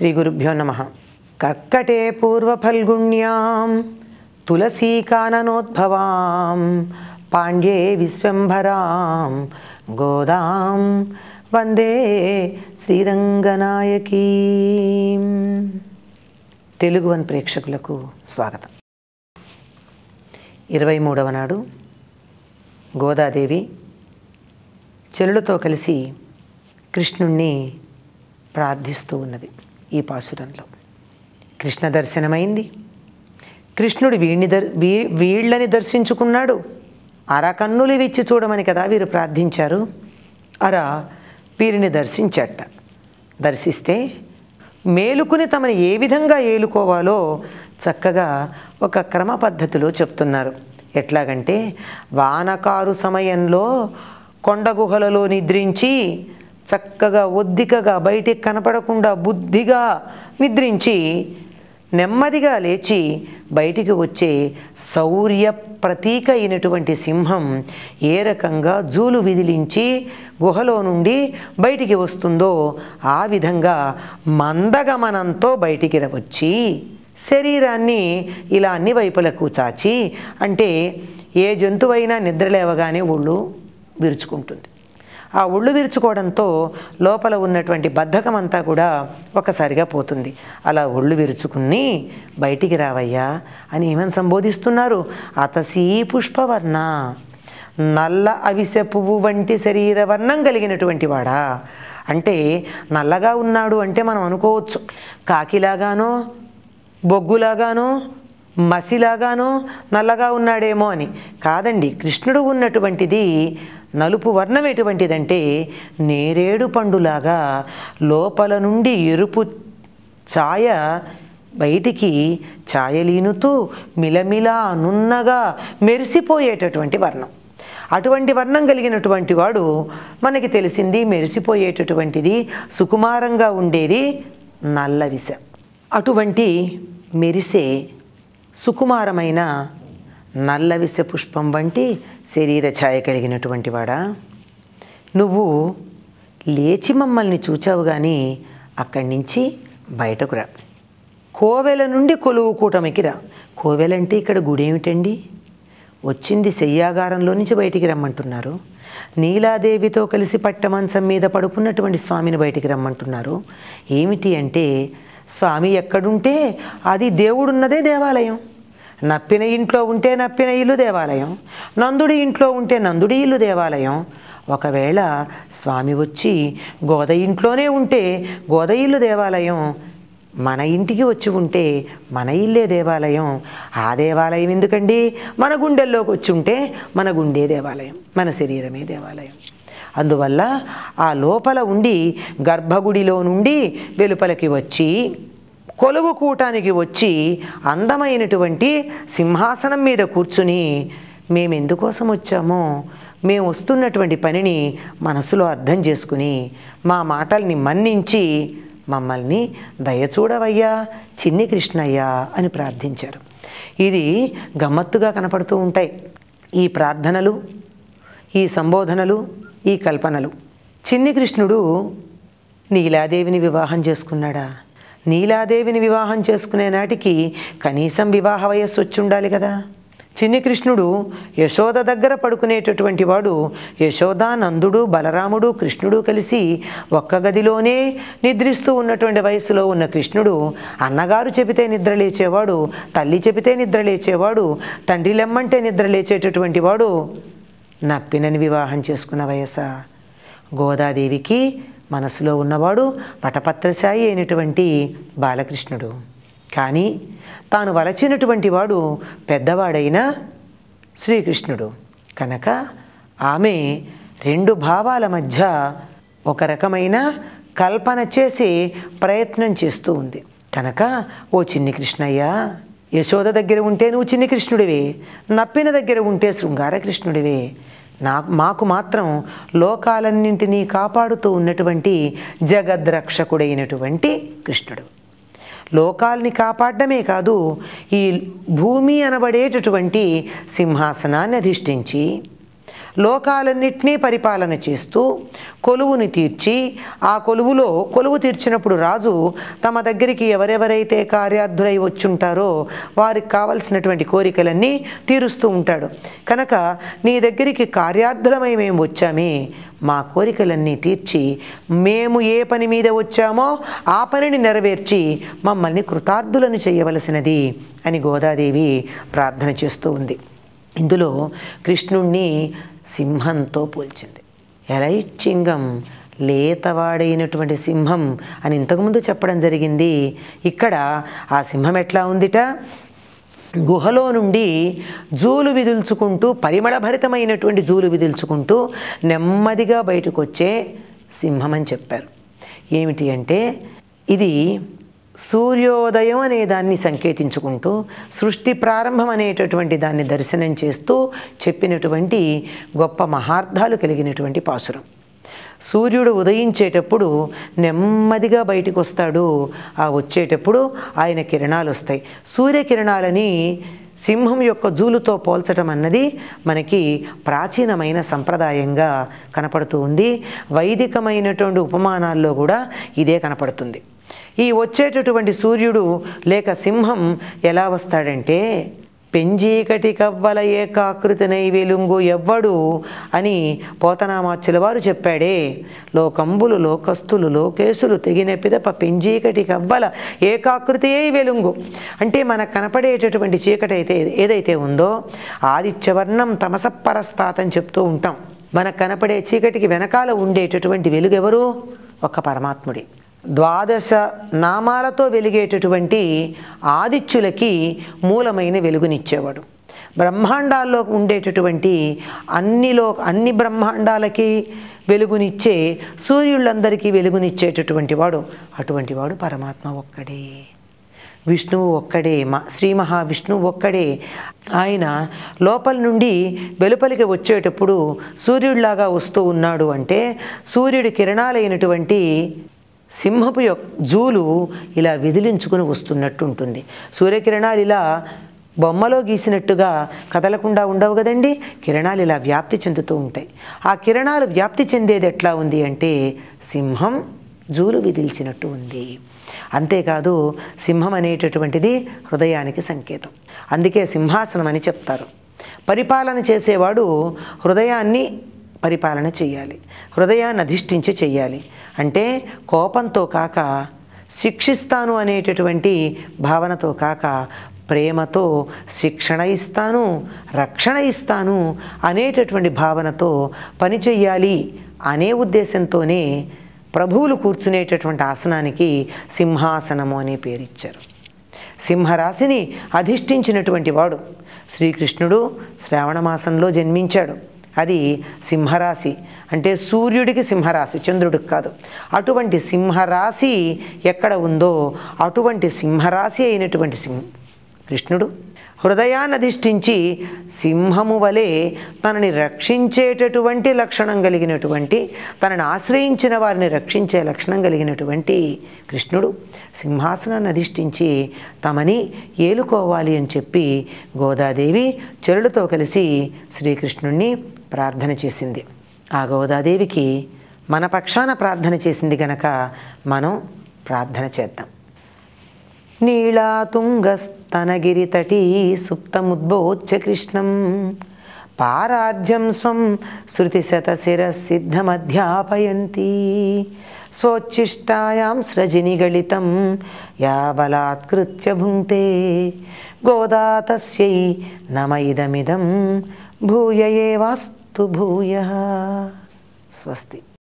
శ్రీ గురుభ్యో నమ కర్కటే పూర్వఫల్గుణ్యాం తులసీకాననోద్భవాం పాండ్యే విశ్వంభరాం గోదాం వందే శ్రీరంగనాయకీ తెలుగు వన్ ప్రేక్షకులకు స్వాగతం ఇరవై మూడవ నాడు గోదాదేవి చెలులతో కలిసి కృష్ణుణ్ణి ప్రార్థిస్తూ ఉన్నది ఈ పాసురంలో కృష్ణ దర్శనమైంది కృష్ణుడు వీడిని దర్ వీ వీళ్ళని దర్శించుకున్నాడు అర కన్నులు విచ్చి చూడమని కదా వీరు ప్రార్థించారు అర వీరిని దర్శించట దర్శిస్తే మేలుకుని తమని ఏ విధంగా ఏలుకోవాలో చక్కగా ఒక క్రమ పద్ధతిలో చెప్తున్నారు ఎట్లాగంటే వానకారు సమయంలో కొండ గుహలలో నిద్రించి చక్కగా ఒద్దికగా బయటికి కనపడకుండా బుద్ధిగా నిద్రించి నెమ్మదిగా లేచి బయటికి వచ్చే శౌర్య ప్రతీక అయినటువంటి సింహం ఏ రకంగా జూలు విదిలించి గుహలో నుండి బయటికి వస్తుందో ఆ విధంగా మందగమనంతో బయటికి వచ్చి శరీరాన్ని ఇలా అన్ని వైపులకు చాచి అంటే ఏ జంతువైనా నిద్రలేవగానే ఒళ్ళు విరుచుకుంటుంది ఆ ఒళ్ళు విరుచుకోవడంతో లోపల ఉన్నటువంటి బద్ధకం అంతా కూడా ఒకసారిగా పోతుంది అలా ఒళ్ళు విరుచుకుని బయటికి రావయ్యా అని ఏమని సంబోధిస్తున్నారు అతసీ పుష్పవర్ణ నల్ల అవిసె పువ్వు వంటి శరీర వర్ణం కలిగినటువంటి వాడా అంటే నల్లగా ఉన్నాడు అంటే మనం అనుకోవచ్చు కాకిలాగానో బొగ్గులాగానో మసిలాగానో నల్లగా ఉన్నాడేమో అని కాదండి కృష్ణుడు ఉన్నటువంటిది నలుపు వర్ణం ఎటువంటిదంటే నేరేడు పండులాగా లోపల నుండి ఎరుపు ఛాయ బయటికి ఛాయలీనుతూ మిలమిలా నున్నగా మెరిసిపోయేటటువంటి వర్ణం అటువంటి వర్ణం కలిగినటువంటి వాడు మనకి తెలిసింది మెరిసిపోయేటటువంటిది సుకుమారంగా ఉండేది నల్ల విష అటువంటి మెరిసే సుకుమారమైన నల్ల విష పుష్పం వంటి శరీర ఛాయ కలిగినటువంటి వాడా నువ్వు లేచి మమ్మల్ని చూచావు కానీ అక్కడి నుంచి బయటకు రా కోవెల నుండి కొలువు కూటమికి రా కోవెలంటే ఇక్కడ గుడి ఏమిటండి వచ్చింది శయ్యాగారంలో నుంచి బయటికి రమ్మంటున్నారు నీలాదేవితో కలిసి పట్టమంచం మీద పడుకున్నటువంటి స్వామిని బయటికి రమ్మంటున్నారు ఏమిటి అంటే స్వామి ఎక్కడుంటే అది దేవుడున్నదే దేవాలయం నప్పిన ఇంట్లో ఉంటే నప్పిన ఇల్లు దేవాలయం నందుడి ఇంట్లో ఉంటే నందుడి ఇల్లు దేవాలయం ఒకవేళ స్వామి వచ్చి గోద ఇంట్లోనే ఉంటే గోద ఇల్లు దేవాలయం మన ఇంటికి వచ్చి ఉంటే మన ఇల్లే దేవాలయం ఆ దేవాలయం ఎందుకండి మన గుండెల్లోకి వచ్చి ఉంటే మన గుండె దేవాలయం మన శరీరమే దేవాలయం అందువల్ల ఆ లోపల ఉండి గర్భగుడిలో నుండి వెలుపలకి వచ్చి కొలువు కూటానికి వచ్చి అందమైనటువంటి సింహాసనం మీద కూర్చుని మేము ఎందుకోసం వచ్చామో మేము వస్తున్నటువంటి పనిని మనసులో అర్థం చేసుకుని మా మాటల్ని మన్నించి మమ్మల్ని దయచూడవయ్యా చిన్ని కృష్ణయ్యా అని ప్రార్థించారు ఇది గమ్మత్తుగా కనపడుతూ ఉంటాయి ఈ ప్రార్థనలు ఈ సంబోధనలు ఈ కల్పనలు చిన్ని కృష్ణుడు నీలాదేవిని వివాహం చేసుకున్నాడా నీలాదేవిని వివాహం చేసుకునే నాటికి కనీసం వివాహ వయస్సు వచ్చి ఉండాలి కదా చిన్ని కృష్ణుడు యశోద దగ్గర పడుకునేటటువంటి వాడు యశోద నందుడు బలరాముడు కృష్ణుడు కలిసి ఒక్క గదిలోనే నిద్రిస్తూ ఉన్నటువంటి వయసులో ఉన్న కృష్ణుడు అన్నగారు చెబితే నిద్ర లేచేవాడు తల్లి చెబితే నిద్ర లేచేవాడు తండ్రి లెమ్మంటే నిద్ర లేచేటటువంటి వాడు నప్పినని వివాహం చేసుకున్న వయసా గోదాదేవికి మనసులో ఉన్నవాడు పటపత్రశాయి అయినటువంటి బాలకృష్ణుడు కానీ తాను వలచినటువంటి వాడు పెద్దవాడైన శ్రీకృష్ణుడు కనుక ఆమె రెండు భావాల మధ్య ఒక రకమైన కల్పన చేసి ప్రయత్నం చేస్తూ ఉంది కనుక ఓ చిన్ని కృష్ణయ్య యశోద దగ్గర ఉంటే నువ్వు చిన్ని కృష్ణుడివే నప్పిన దగ్గర ఉంటే శృంగార కృష్ణుడివే నా మాకు మాత్రం లోకాలన్నింటినీ కాపాడుతూ ఉన్నటువంటి జగద్రక్షకుడైనటువంటి కృష్ణుడు లోకాల్ని కాపాడమే కాదు ఈ భూమి అనబడేటటువంటి సింహాసనాన్ని అధిష్ఠించి లోకాలన్నింటినీ పరిపాలన చేస్తూ కొలువుని తీర్చి ఆ కొలువులో కొలువు తీర్చినప్పుడు రాజు తమ దగ్గరికి ఎవరెవరైతే కార్యార్థులై వచ్చుంటారో వారికి కావలసినటువంటి కోరికలన్నీ తీరుస్తూ ఉంటాడు కనుక నీ దగ్గరికి కార్యార్థులమై మేము వచ్చామే మా కోరికలన్నీ తీర్చి మేము ఏ పని మీద వచ్చామో ఆ పనిని నెరవేర్చి మమ్మల్ని కృతార్థులను చేయవలసినది అని గోదాదేవి ప్రార్థన చేస్తూ ఉంది ఇందులో కృష్ణుణ్ణి సింహంతో పోల్చింది ఎలైచ్చింగం లేతవాడైనటువంటి సింహం అని ఇంతకుముందు చెప్పడం జరిగింది ఇక్కడ ఆ సింహం ఎట్లా ఉందిట గుహలో నుండి జూలు విదుల్చుకుంటూ పరిమళభరితమైనటువంటి జూలు విదుల్చుకుంటూ నెమ్మదిగా బయటకు వచ్చే సింహం అని చెప్పారు ఏమిటి అంటే ఇది సూర్యోదయం అనే దాన్ని సంకేతించుకుంటూ సృష్టి ప్రారంభం అనేటటువంటి దాన్ని దర్శనం చేస్తూ చెప్పినటువంటి గొప్ప మహార్థాలు కలిగినటువంటి పాసురం సూర్యుడు ఉదయించేటప్పుడు నెమ్మదిగా బయటికి వస్తాడు ఆ వచ్చేటప్పుడు ఆయన కిరణాలు వస్తాయి సూర్యకిరణాలని సింహం యొక్క జూలుతో పోల్చటం అన్నది మనకి ప్రాచీనమైన సంప్రదాయంగా కనపడుతూ ఉంది వైదికమైనటువంటి ఉపమానాల్లో కూడా ఇదే కనపడుతుంది ఈ వచ్చేటటువంటి సూర్యుడు లేక సింహం ఎలా వస్తాడంటే పెంజీకటి కవ్వల ఏకాకృతినై వెలుంగు ఎవ్వడు అని పోతనామాచ్యుల వారు చెప్పాడే లోకంబులు లోకస్తులు లోకేశులు తెగిన పిదప పెంజీకటి కవ్వల ఏకాకృతి అయి వెలుంగు అంటే మనకు కనపడేటటువంటి చీకటి అయితే ఏదైతే ఉందో ఆదిత్యవర్ణం తమసపరస్తాత్ అని చెప్తూ ఉంటాం మనకు కనపడే చీకటికి వెనకాల ఉండేటటువంటి వెలుగు ఎవరు ఒక పరమాత్ముడి ద్వాదశ నామాలతో వెలిగేటటువంటి ఆదిత్యులకి మూలమైన వెలుగునిచ్చేవాడు బ్రహ్మాండాల్లో ఉండేటటువంటి అన్నిలో అన్ని బ్రహ్మాండాలకి వెలుగునిచ్చే సూర్యులందరికీ వెలుగునిచ్చేటటువంటి వాడు అటువంటి వాడు పరమాత్మ ఒక్కడే విష్ణువు ఒక్కడే మా శ్రీ మహావిష్ణువు ఒక్కడే ఆయన లోపల నుండి వెలుపలికి వచ్చేటప్పుడు సూర్యుడిలాగా వస్తూ ఉన్నాడు అంటే సూర్యుడి కిరణాలైనటువంటి సింహపు యొక్క జూలు ఇలా విదిలించుకుని వస్తున్నట్టు ఉంటుంది సూర్యకిరణాలు ఇలా బొమ్మలో గీసినట్టుగా కదలకుండా ఉండవు కదండి కిరణాలు ఇలా వ్యాప్తి చెందుతూ ఉంటాయి ఆ కిరణాలు వ్యాప్తి చెందేది ఎట్లా ఉంది అంటే సింహం జూలు విదిల్చినట్టు ఉంది అంతేకాదు సింహం అనేటటువంటిది హృదయానికి సంకేతం అందుకే సింహాసనం అని చెప్తారు పరిపాలన చేసేవాడు హృదయాన్ని పరిపాలన చేయాలి హృదయాన్ని అధిష్ఠించి చెయ్యాలి అంటే కోపంతో కాక శిక్షిస్తాను అనేటటువంటి భావనతో కాక ప్రేమతో శిక్షణ ఇస్తాను రక్షణ ఇస్తాను అనేటటువంటి భావనతో పని చెయ్యాలి అనే ఉద్దేశంతోనే ప్రభువులు కూర్చునేటటువంటి ఆసనానికి సింహాసనము అనే పేరు ఇచ్చారు సింహరాశిని అధిష్ఠించినటువంటి వాడు శ్రీకృష్ణుడు శ్రావణ మాసంలో జన్మించాడు అది సింహరాశి అంటే సూర్యుడికి సింహరాశి చంద్రుడికి కాదు అటువంటి సింహరాశి ఎక్కడ ఉందో అటువంటి సింహరాశి అయినటువంటి సింహ కృష్ణుడు హృదయాన్ని అధిష్ఠించి సింహము వలె తనని రక్షించేటటువంటి లక్షణం కలిగినటువంటి తనని ఆశ్రయించిన వారిని రక్షించే లక్షణం కలిగినటువంటి కృష్ణుడు సింహాసనాన్ని అధిష్ఠించి తమని ఏలుకోవాలి అని చెప్పి గోదాదేవి చెరులతో కలిసి శ్రీకృష్ణుణ్ణి ప్రార్థన చేసింది ఆ గోదాదేవికి మన పక్షాన ప్రార్థన చేసింది గనక మనం ప్రార్థన చేద్దాం నీళాతుంగస్తనగిరితటీ సుప్తముద్బోధ్య కృష్ణం పారార్జం స్వం శృతిశతశిరసిద్ధమధ్యాపయంతి స్వోచ్ఛిష్టాయాం స్రజినిగళితం యా బలాత్కృత్య భుంక్తే గోదా తస్యై నమ ఇదమిదం భూయ ఏవాస్తు భూయ స్వస్తి